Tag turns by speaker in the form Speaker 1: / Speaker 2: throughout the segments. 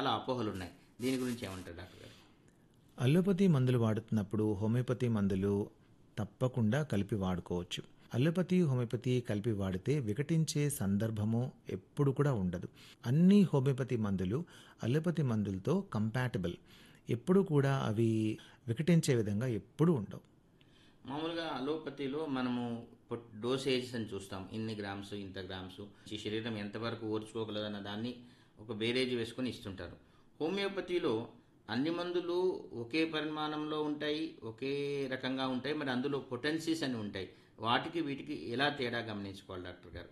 Speaker 1: చాలా అపోహలు ఉన్నాయి దీని గురించి ఏమంటారు డాక్టర్ గారు
Speaker 2: అల్లోపతి మందులు వాడుతున్నప్పుడు హోమియోపతి మందులు తప్పకుండా కలిపి వాడుకోవచ్చు అల్లోపతి హోమియోపతి కలిపి వాడితే వికటించే సందర్భము ఎప్పుడు కూడా ఉండదు అన్ని హోమియోపతి మందులు అల్లోపతి మందులతో కంపాటబుల్ ఎప్పుడు కూడా అవి వికటించే విధంగా ఎప్పుడూ ఉండవు
Speaker 1: మామూలుగా అలోపతిలో మనము పొట్- డోసేజెస్ అని చూస్తాం ఇన్ని గ్రామ్స్ ఇంత గ్రామ్స్ ఈ శరీరం ఎంతవరకు ఓర్చుకోగలదన్న దాన్ని ఒక బేరేజ్ వేసుకొని ఇస్తుంటారు హోమియోపతిలో అన్ని మందులు ఒకే పరిమాణంలో ఉంటాయి ఒకే రకంగా ఉంటాయి మరి అందులో పొటెన్సీస్ అని ఉంటాయి వాటికి వీటికి ఎలా తేడా గమనించుకోవాలి డాక్టర్ గారు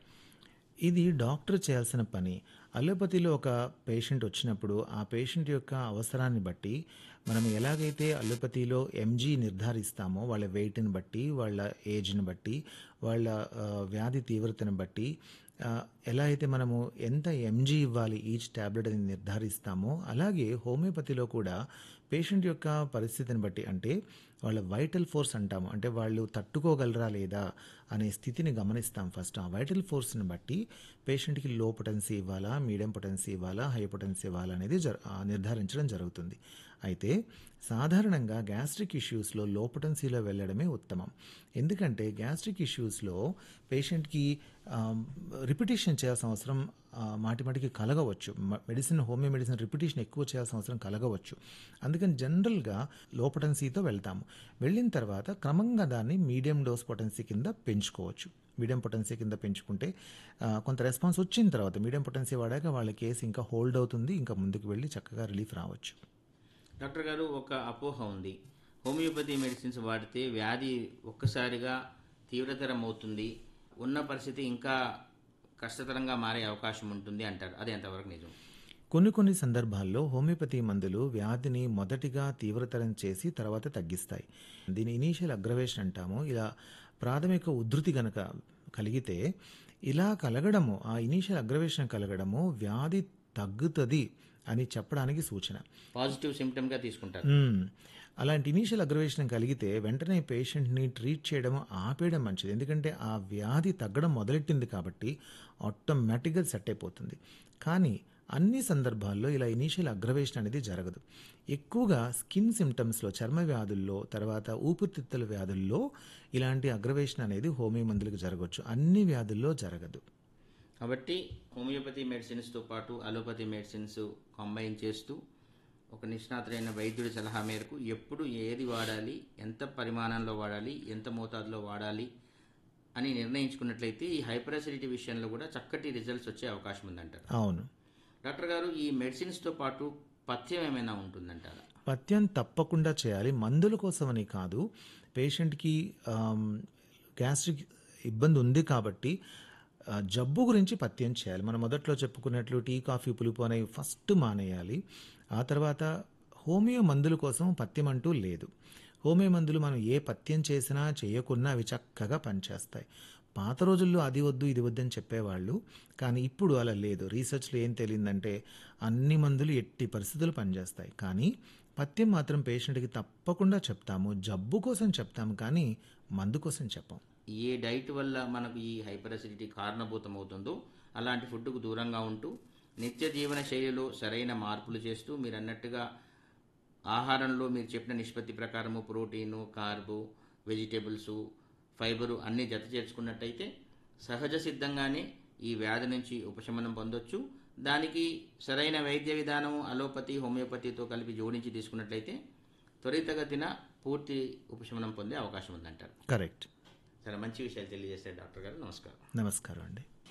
Speaker 2: ఇది డాక్టర్ చేయాల్సిన పని అలోపతిలో ఒక పేషెంట్ వచ్చినప్పుడు ఆ పేషెంట్ యొక్క అవసరాన్ని బట్టి మనం ఎలాగైతే అలోపతిలో ఎంజీ నిర్ధారిస్తామో వాళ్ళ వెయిట్ని బట్టి వాళ్ళ ఏజ్ని బట్టి వాళ్ళ ఆ, వ్యాధి తీవ్రతను బట్టి ఆ, ఎలా అయితే మనము ఎంత ఎంజీ ఇవ్వాలి ఈచ్ ట్యాబ్లెట్ అని నిర్ధారిస్తామో అలాగే హోమియోపతిలో కూడా పేషెంట్ యొక్క పరిస్థితిని బట్టి అంటే వాళ్ళ వైటల్ ఫోర్స్ అంటాము అంటే వాళ్ళు తట్టుకోగలరా లేదా అనే స్థితిని గమనిస్తాం ఫస్ట్ ఆ వైటల్ ఫోర్స్ని బట్టి పేషెంట్కి లో పొటెన్సీ ఇవ్వాలా మీడియం పొటెన్సీ ఇవ్వాలా హై పొటెన్సీ ఇవ్వాలా అనేది జర ఆ, నిర్ధారించడం జరుగుతుంది అయితే సాధారణంగా గ్యాస్ట్రిక్ ఇష్యూస్లో లో పొటెన్సీలో వెళ్ళడమే ఉత్తమం ఎందుకంటే గ్యాస్ట్రిక్ ఇష్యూస్లో పేషెంట్కి రిపిటేషన్ చేయాల్సిన అవసరం ఆ, మాటి మాటికి కలగవచ్చు మ- మెడిసిన్ హోమియో మెడిసిన్ రిపిటేషన్ ఎక్కువ చేయాల్సిన అవసరం కలగవచ్చు అందుకని జనరల్గా లో పొటెన్సీతో వెళ్తాము వెళ్ళిన తర్వాత క్రమంగా దాన్ని మీడియం డోస్ పొటెన్సీ కింద పెంచుకోవచ్చు మీడియం పొటెన్సీ కింద పెంచుకుంటే ఆ, కొంత రెస్పాన్స్ వచ్చిన తర్వాత మీడియం పొటెన్సీ వాడాక వాళ్ళ కేసు ఇంకా హోల్డ్ అవుతుంది ఇంకా ముందుకు వెళ్ళి చక్కగా రిలీఫ్ రావచ్చు
Speaker 1: డాక్టర్ గారు ఒక అపోహ ఉంది హోమియోపతి మెడిసిన్స్ వాడితే వ్యాధి ఒక్కసారిగా తీవ్రతరం అవుతుంది ఉన్న పరిస్థితి ఇంకా కష్టతరంగా మారే అవకాశం ఉంటుంది అంటారు అది ఎంతవరకు నిజం
Speaker 2: కొన్ని కొన్ని సందర్భాల్లో హోమియోపతి మందులు వ్యాధిని మొదటిగా తీవ్రతరం చేసి తర్వాత తగ్గిస్తాయి దీని ఇనీషియల్ అగ్రవేషన్ అంటాము ఇలా ప్రాథమిక ఉధృతి గనక కలిగితే ఇలా కలగడము ఆ ఇనీషియల్ అగ్రవేషన్ కలగడము వ్యాధి తగ్గుతుంది అని చెప్పడానికి సూచన
Speaker 1: పాజిటివ్ సిమ్టమ్గా తీసుకుంటారు
Speaker 2: మ్మ్. అలాంటి ఇనీషియల్ అగ్రవేషన్ కలిగితే వెంటనే పేషెంట్ని ట్రీట్ చేయడం ఆపేయడం మంచిది ఎందుకంటే ఆ వ్యాధి తగ్గడం మొదలెట్టింది కాబట్టి ఆటోమేటిక్గా సెట్ అయిపోతుంది కానీ అన్ని సందర్భాల్లో ఇలా ఇనీషియల్ అగ్రవేషన్ అనేది జరగదు ఎక్కువగా స్కిన్ సిమ్టమ్స్లో చర్మ వ్యాధుల్లో తర్వాత ఊపిరితిత్తుల వ్యాధుల్లో ఇలాంటి అగ్రవేషన్ అనేది హోమియో మందులకు జరగవచ్చు అన్ని వ్యాధుల్లో జరగదు
Speaker 1: కాబట్టి హోమియోపతి మెడిసిన్స్తో పాటు అలోపతి మెడిసిన్స్ కంబైన్ చేస్తూ ఒక నిష్ణాతులైన వైద్యుడి సలహా మేరకు ఎప్పుడు ఏది వాడాలి ఎంత పరిమాణంలో వాడాలి ఎంత మోతాదులో వాడాలి అని నిర్ణయించుకున్నట్లయితే ఈ హైపర్ అసిడిటీ విషయంలో కూడా చక్కటి రిజల్ట్స్ వచ్చే అవకాశం ఉందంటారు
Speaker 2: అవును
Speaker 1: డాక్టర్ గారు ఈ మెడిసిన్స్తో పాటు పథ్యం ఏమైనా ఉంటుందంటారా
Speaker 2: పథ్యం తప్పకుండా చేయాలి మందుల కోసమని కాదు పేషెంట్కి ఆమ్, గ్యాస్ట్రిక్ ఇబ్బంది ఉంది కాబట్టి ఆ, జబ్బు గురించి పథ్యం చేయాలి మనం మొదట్లో చెప్పుకున్నట్లు టీ కాఫీ పులుపు అనేవి ఫస్ట్ మానేయాలి ఆ తర్వాత హోమియో మందుల కోసం పథ్యం అంటూ లేదు హోమియో మందులు మనం ఏ పథ్యం చేసినా చేయకున్నా అవి చక్కగా పనిచేస్తాయి పాత రోజుల్లో అది వద్దు ఇది వద్దు అని చెప్పేవాళ్ళు కానీ ఇప్పుడు అలా లేదు రీసెర్చ్లో ఏం తెలియందంటే అన్ని మందులు ఎట్టి పరిస్థితులు పనిచేస్తాయి కానీ పథ్యం మాత్రం పేషెంట్కి తప్పకుండా చెప్తాము జబ్బు కోసం చెప్తాము కానీ మందు కోసం చెప్పం
Speaker 1: ఏ డైట్ వల్ల మనకు ఈ హైపర్ అసిడిటీ కారణభూతం అవుతుందో అలాంటి ఫుడ్కు దూరంగా ఉంటూ నిత్య జీవన శైలిలో సరైన మార్పులు చేస్తూ మీరు అన్నట్టుగా ఆహారంలో మీరు చెప్పిన నిష్పత్తి ప్రకారము ప్రోటీను కార్బు వెజిటేబుల్స్ ఫైబరు అన్నీ జత చేర్చుకున్నట్టయితే సహజ సిద్ధంగానే ఈ వ్యాధి నుంచి ఉపశమనం పొందొచ్చు దానికి సరైన వైద్య విధానము అలోపతి హోమియోపతితో కలిపి జోడించి తీసుకున్నట్లయితే త్వరితగతిన పూర్తి ఉపశమనం పొందే అవకాశం ఉందంటారు
Speaker 2: కరెక్ట్
Speaker 1: చాలా మంచి విషయాలు తెలియజేశారు డాక్టర్ గారు నమస్కారం
Speaker 2: నమస్కారం అండి